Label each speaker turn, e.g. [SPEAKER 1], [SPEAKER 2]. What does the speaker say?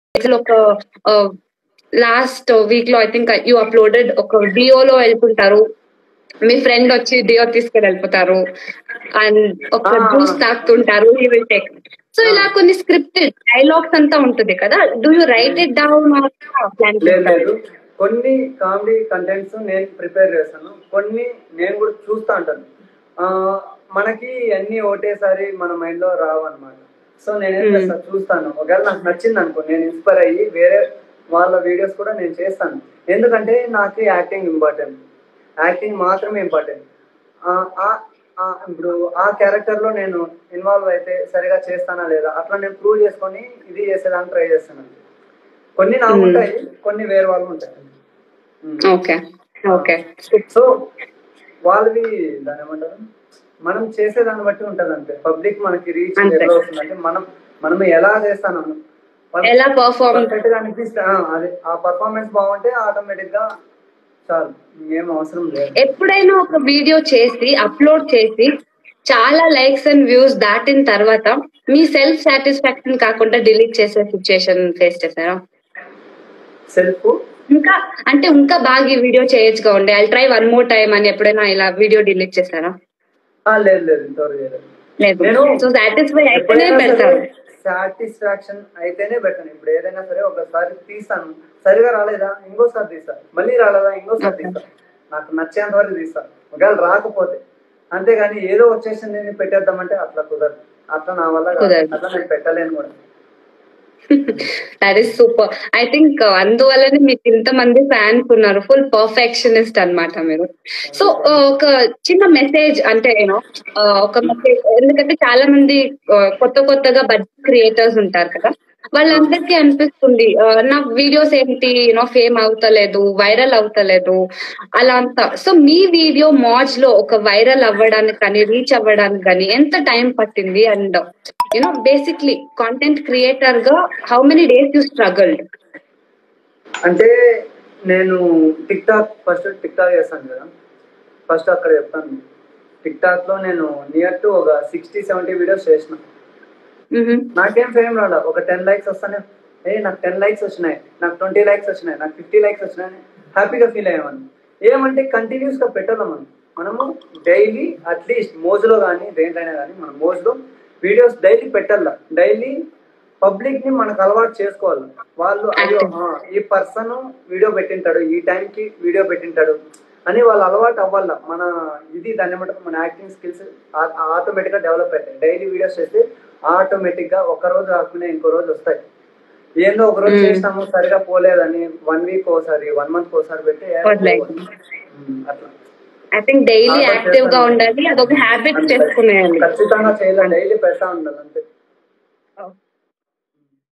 [SPEAKER 1] అసలు ఒక last week లో ఐ థింక్ యూ అప్లోడెడ్ ఒక డియోలో వెళ్తుంటారు మీ ఫ్రెండ్ వచ్చి డియో తీసుకెళ్ళి వెళ్ళిపోతారు అండ్ ఒక
[SPEAKER 2] Ah.
[SPEAKER 1] జ్యూస్ తాగుతుంటారు హీ విల్ టేక్ సో ఇలా కొన్ని స్క్రిప్టెడ్ డైలాగ్స్ అంతా ఉంటుంది కదా do you write it down plan
[SPEAKER 2] లేదు లేదు కొన్ని కామెడీ కంటెంట్స్ నేను ప్రిపేర్ చేస్తాను కొన్ని నేను కూడా చూస్తా ఉంటాను ఆ, మనకి అన్ని ఒకటేసారి మన మైండ్ లో రావు అనమాట సో నేనేం
[SPEAKER 1] Hmm.
[SPEAKER 2] చేస్తాను చూస్తాను ఒకవేళ నాకు నచ్చింది అనుకో నేను ఇన్స్పైర్ అయ్యి వేరే వాళ్ళ వీడియోస్ కూడా నేను చేస్తాను ఎందుకంటే నాకు యాక్టింగ్ ఇంపార్టెంట్ యాక్టింగ్ మాత్రమే ఇంపార్టెంట్ ఇప్పుడు ఆ క్యారెక్టర్ లో నేను ఇన్వాల్వ్ అయితే సరిగా చేస్తానా లేదా అట్లా నేను ప్రూవ్ చేసుకొని ఇది చేసేదానికి ట్రై చేస్తాను కొన్ని నాకు
[SPEAKER 1] Hmm.
[SPEAKER 2] ఉంటాయి కొన్ని వేరే వాళ్ళు ఉంటాయి Hmm.
[SPEAKER 1] ఓకే ఓకే
[SPEAKER 2] సో వాళ్ళవి దాని ఏమంటారు మనం చేసే దాన్ని బట్టి ఉంటది అంతే పబ్లిక్ మనకి రీచ్
[SPEAKER 1] అంతే.
[SPEAKER 2] ఎలా వస్తుందంటే మనం మనం ఎలా చేస్తాను వాళ్ళకి
[SPEAKER 1] ఎలా పర్ఫార్మ్
[SPEAKER 2] perfect గా అనిపిస్తే ఆ, అదే ఆ పర్ఫార్మెన్స్ బాగుంటే ఆటోమేటిక్ గా చాలు ఏం అవసరం లేదు
[SPEAKER 1] ఎప్పుడైనా ఒక వీడియో చేసి అప్లోడ్ చేసి చాలా లైక్స్ అండ్ వ్యూస్ దాటిన తర్వాత మీ సెల్ఫ్ సాటిస్ఫాక్షన్ కాకుండా డిలీట్ చేసే సిచ్యుయేషన్ ఫేస్ చేశారా
[SPEAKER 2] సెల్ఫ్
[SPEAKER 1] ఇంకా అంటే ఇంకా బాగా ఈ వీడియో చేయొచ్చుగా ఉండే I try one more time అని ఎప్పుడైనా ఇలా వీడియో డిలీట్ చేశారా
[SPEAKER 2] లేదు లేదు ఇంతవరకు చేయలేదు
[SPEAKER 1] లేదు
[SPEAKER 2] నేను
[SPEAKER 1] సో సాటిస్ఫై అయితేనే పెడతారు
[SPEAKER 2] సాటిస్ఫాక్షన్ అయితేనే పెట్టాను ఇప్పుడు ఏదైనా సరే ఒకసారి తీస్తాను సరిగా రాలేదా ఇంకోసారి తీస్తా మళ్ళీ రాలేదా ఇంకోసారి
[SPEAKER 1] Okay.
[SPEAKER 2] తీస్తా నాకు నచ్చేంత వరకు తీస్తా ఒకవేళ రాకపోతే అంతేగాని ఏదో వచ్చేసింది నేను పెట్టేద్దామంటే అట్లా కుదరదు అట్లా నా వల్ల కాదు.
[SPEAKER 1] కుదరదు.
[SPEAKER 2] అట్లా నేను పెట్టలేను కూడా
[SPEAKER 1] that is super I think అందువల్లనే మీకు ఇంతమంది ఫ్యాన్స్ ఉన్నారు ఫుల్ పర్ఫెక్షనిస్ట్ అన్నమాట మీరు సో ఒక చిన్న మెసేజ్ అంటే యూనో ఒక మెసేజ్ ఎందుకంటే చాలా మంది uh, కొత్త కొత్తగా బడ్జెట్ క్రియేటర్స్ ఉంటారు కదా వాళ్ళందరికీ అనిపిస్తుంది uh, నా వీడియోస్ ఏంటి యూనో ఫేమ్ అవుతలేదు వైరల్ అవుతలేదు అలా అంతా సో మీ వీడియో మాజ్ లో ఒక వైరల్ అవ్వడానికి కానీ రీచ్ అవ్వడానికి కానీ ఎంత టైం పట్టింది and you know basically content creator గా how many days you struggled
[SPEAKER 2] అంటే నేను TikTok first TikTok చేస్తాను కదా ఫస్ట్ అక్కడ చెప్తాను టిక్ టాక్ లో నేను నియర్ టు ఒక సిక్స్టీ సెవెంటీ వీడియోస్ చేసిన నాకేం ఫేమ్ రాలా ఒక టెన్ లైక్స్ వస్తానే ఏ నాకు టెన్ లైక్స్ వచ్చినాయి నాకు ట్వంటీ లైక్స్ వచ్చినాయి నాకు ఫిఫ్టీ లైక్స్ వచ్చినాయి హ్యాపీగా ఫీల్ అయ్యామని ఏమంటే కంటిన్యూస్ గా పెట్టాలి మనం మనము డైలీ అట్లీస్ట్ మోజులో కానీ దేంట్లైనా కానీ మన మోజులో వీడియోస్ డైలీ పెట్టాల డైలీ పబ్లిక్ ని మనకు అలవాటు చేసుకోవాలి వాళ్ళు అయ్యో ఆ, ఈ పర్సన్ వీడియో పెట్టింటాడు ఈ టైం కి వీడియో పెట్టింటాడు అని వాళ్ళు అలవాటు అవ్వాల మన ఇది దాన్ని ఏమంటారు మన యాక్టింగ్ స్కిల్స్ ఆటోమేటిక్ గా డెవలప్ అవుతాయి డైలీ వీడియోస్ చేస్తే ఆటోమేటిక్ గా ఒక రోజు కాకుండా ఇంకో రోజు వస్తాయి ఏందో ఒక రోజు
[SPEAKER 1] Hmm.
[SPEAKER 2] చేసినాము సరిగా పోలేదని వన్ వీక్ ఒకసారి వన్ మంత్ ఒకసారి పెట్టి ఏ,
[SPEAKER 1] వదిలేయ్.
[SPEAKER 2] ఉమ్, అట్లా
[SPEAKER 1] ఐ థింక్ డైలీ
[SPEAKER 2] ఆ,
[SPEAKER 1] యాక్టివ్ గా
[SPEAKER 2] చేస్తాను.
[SPEAKER 1] ఉండాలి అదొక హ్యాబిట్ చేసుకునేయాలి
[SPEAKER 2] ఖచ్చితంగా చేయాలి డైలీ పెడతా ఉండాలి అంతే